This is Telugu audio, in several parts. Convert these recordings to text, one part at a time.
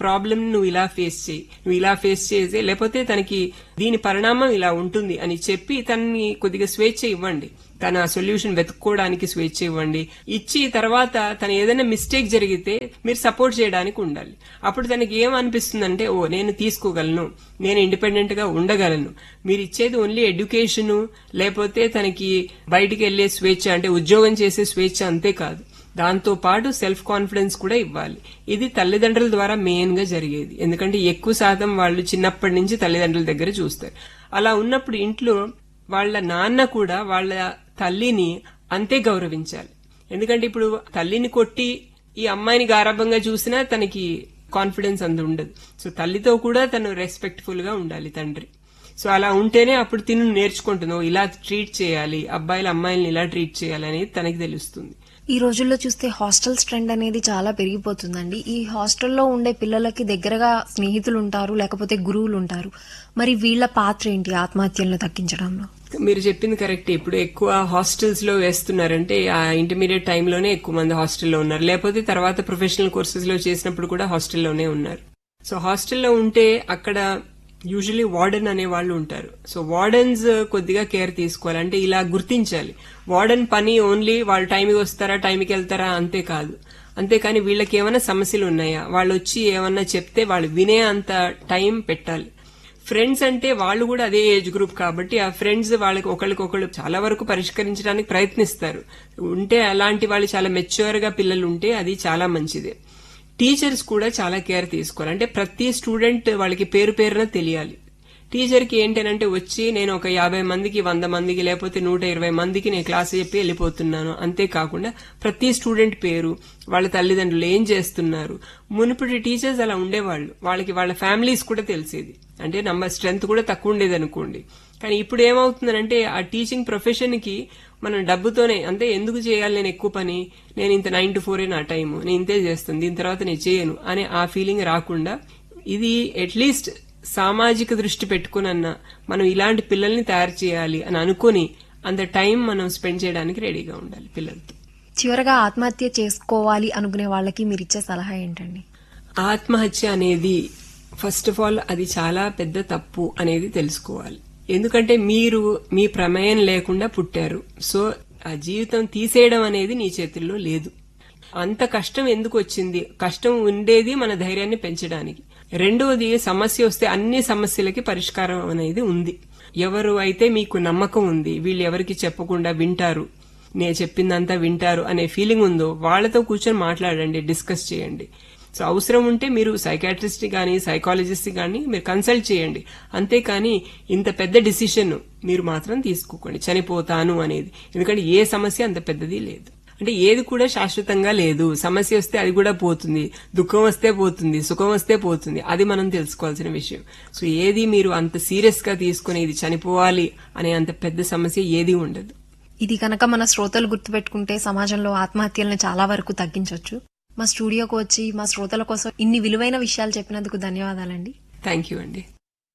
ప్రాబ్లమ్ నువ్వు ఇలా ఫేస్ చేయి నువ్వు ఇలా ఫేస్ చేసే లేకపోతే తనకి దీని పరిణామం ఇలా ఉంటుంది అని చెప్పి తనని కొద్దిగా స్వేచ్ఛ ఇవ్వండి తన సొల్యూషన్ వెతుక్కోవడానికి స్వేచ్ఛ ఇవ్వండి ఇచ్చి తర్వాత తన ఏదైనా మిస్టేక్ జరిగితే మీరు సపోర్ట్ చేయడానికి ఉండాలి అప్పుడు తనకి ఏం అనిపిస్తుందంటే ఓ నేను తీసుకోగలను నేను ఇండిపెండెంట్ గా ఉండగలను మీరు ఇచ్చేది ఓన్లీ ఎడ్యుకేషన్ లేకపోతే తనకి బయటికి వెళ్లే స్వేచ్ఛ అంటే ఉద్యోగం చేసే స్వేచ్ఛ అంతే కాదు దాంతో పాటు సెల్ఫ్ కాన్ఫిడెన్స్ కూడా ఇవ్వాలి ఇది తల్లిదండ్రుల ద్వారా మెయిన్ గా జరిగేది ఎందుకంటే ఎక్కువ శాతం వాళ్ళు చిన్నప్పటి నుంచి తల్లిదండ్రుల దగ్గర చూస్తారు అలా ఉన్నప్పుడు ఇంట్లో వాళ్ళ నాన్న కూడా వాళ్ళ తల్లిని అంతే గౌరవించాలి ఎందుకంటే ఇప్పుడు తల్లిని కొట్టి ఈ అమ్మాయిని గారాభంగా చూసినా తనకి కాన్ఫిడెన్స్ అంత ఉండదు సో తల్లితో కూడా తను రెస్పెక్ట్ఫుల్ గా ఉండాలి తండ్రి సో అలా ఉంటేనే అప్పుడు తిను నేర్చుకుంటుందో ఇలా ట్రీట్ చేయాలి అబ్బాయిలు అమ్మాయిల్ని ఇలా ట్రీట్ చేయాలి అనేది తనకి తెలుస్తుంది ఈ రోజుల్లో చూస్తే హాస్టల్స్ ట్రెండ్ అనేది చాలా పెరిగిపోతుందండి ఈ హాస్టల్లో ఉండే పిల్లలకి దగ్గరగా స్నేహితులు ఉంటారు లేకపోతే గురువులు ఉంటారు మరి వీళ్ళ పాత్ర ఏంటి ఆత్మహత్యలను తగ్గించడంలో మీరు చెప్పింది కరెక్ట్ ఇప్పుడు ఎక్కువ హాస్టల్స్ లో వేస్తున్నారంటే ఆ ఇంటర్మీడియట్ టైంలోనే ఎక్కువ మంది హాస్టల్లో ఉన్నారు లేకపోతే తర్వాత ప్రొఫెషనల్ కోర్సెస్ లో చేసినప్పుడు కూడా హాస్టల్లోనే ఉన్నారు సో హాస్టల్లో ఉంటే అక్కడ యూజువలీ వార్డెన్ అనే వాళ్ళు ఉంటారు సో వార్డెన్స్ కొద్దిగా కేర్ తీసుకోవాలి అంటే ఇలా గుర్తించాలి వార్డెన్ పని ఓన్లీ వాళ్ళు టైంకి వస్తారా టైంకి వెళ్తారా అంతే కాదు అంతేకాని వీళ్ళకి ఏమైనా సమస్యలు ఉన్నాయా వాళ్ళు వచ్చి ఏమన్నా చెప్తే వాళ్ళు వినే అంత టైం పెట్టాలి ఫ్రెండ్స్ అంటే వాళ్ళు కూడా అదే ఏజ్ గ్రూప్ కాబట్టి ఆ ఫ్రెండ్స్ వాళ్ళకి ఒకరికొకళ్ళు చాలా వరకు పరిష్కరించడానికి ప్రయత్నిస్తారు ఉంటే అలాంటి వాళ్ళు చాలా మెచ్యూర్ గా పిల్లలు ఉంటే అది చాలా మంచిదే టీచర్స్ కూడా చాలా కేర్ తీసుకోవాలి అంటే ప్రతి స్టూడెంట్ వాళ్ళకి పేరు పేరున తెలియాలి టీచర్కి ఏంటంటే వచ్చి నేను ఒక యాభై మందికి వంద మందికి లేకపోతే నూట ఇరవై మందికి నేను క్లాస్ చెప్పి వెళ్ళిపోతున్నాను అంతేకాకుండా ప్రతి స్టూడెంట్ పేరు వాళ్ళ తల్లిదండ్రులు ఏం చేస్తున్నారు మునుపటి టీచర్స్ అలా ఉండేవాళ్ళు వాళ్ళకి వాళ్ళ ఫ్యామిలీస్ కూడా తెలిసేది అంటే నంబర్ స్ట్రెంత్ కూడా తక్కువ ఉండేది అనుకోండి కానీ ఇప్పుడు ఏమవుతుందంటే ఆ టీచింగ్ ప్రొఫెషన్ కి మనం డబ్బుతోనే అంటే ఎందుకు చేయాలి నేను ఎక్కువ పని నేను ఇంత నైన్ టు ఫోర్ నా టైం నేను ఇంతే చేస్తాను దీని తర్వాత నేను చేయను అనే ఆ ఫీలింగ్ రాకుండా ఇది అట్లీస్ట్ సామాజిక దృష్టి పెట్టుకునన్నా మనం ఇలాంటి పిల్లల్ని తయారు చేయాలి అని అనుకుని అంత టైం మనం స్పెండ్ చేయడానికి రెడీగా ఉండాలి పిల్లలతో చివరగా ఆత్మహత్య చేసుకోవాలి అనుకునే వాళ్ళకి మీరు ఇచ్చే సలహా ఏంటండి ఆత్మహత్య అనేది ఫస్ట్ ఆఫ్ ఆల్ అది చాలా పెద్ద తప్పు అనేది తెలుసుకోవాలి ఎందుకంటే మీరు మీ ప్రమేయం లేకుండా పుట్టారు సో ఆ జీవితం తీసేయడం అనేది నీ చేతుల్లో లేదు అంత కష్టం ఎందుకు వచ్చింది కష్టం ఉండేది మన ధైర్యాన్ని పెంచడానికి రెండవది సమస్య వస్తే అన్ని సమస్యలకి పరిష్కారం అనేది ఉంది ఎవరు అయితే మీకు నమ్మకం ఉంది వీళ్ళు ఎవరికి చెప్పకుండా వింటారు నేను చెప్పిందంతా వింటారు అనే ఫీలింగ్ ఉందో వాళ్ళతో కూర్చొని మాట్లాడండి డిస్కస్ చేయండి సో అవసరం ఉంటే మీరు సైకాట్రిస్ట్ గానీ సైకాలజిస్ట్ గానీ మీరు కన్సల్ట్ చేయండి అంతేకాని ఇంత పెద్ద డిసిషన్ మీరు మాత్రం తీసుకోకండి చనిపోతాను అనేది ఎందుకంటే ఏ సమస్య అంత పెద్దది లేదు అంటే ఏది కూడా శాశ్వతంగా లేదు సమస్య వస్తే అది కూడా పోతుంది దుఃఖం వస్తే పోతుంది సుఖం వస్తే పోతుంది అది మనం తెలుసుకోవాల్సిన విషయం సో ఏది మీరు అంత సీరియస్ గా తీసుకుని ఇది చనిపోవాలి అనే అంత పెద్ద సమస్య ఏది ఉండదు ఇది కనుక మన శ్రోతలు గుర్తుపెట్టుకుంటే సమాజంలో ఆత్మహత్యలను చాలా వరకు తగ్గించవచ్చు మా స్టూడియోకి వచ్చి మా శ్రోతల కోసం ఇన్ని విలువైన విషయాలు చెప్పినందుకు ధన్యవాదాలండి థ్యాంక్ యూ అండి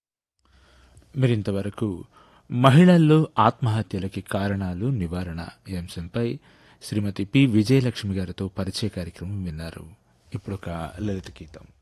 మీరింతవరకు మహిళల్లో ఆత్మహత్యలకి కారణాలు నివారణ ఈ అంశంపై శ్రీమతి పి విజయలక్ష్మి గారితో పరిచయ కార్యక్రమం విన్నారు ఇప్పుడు ఒక లలిత గీతం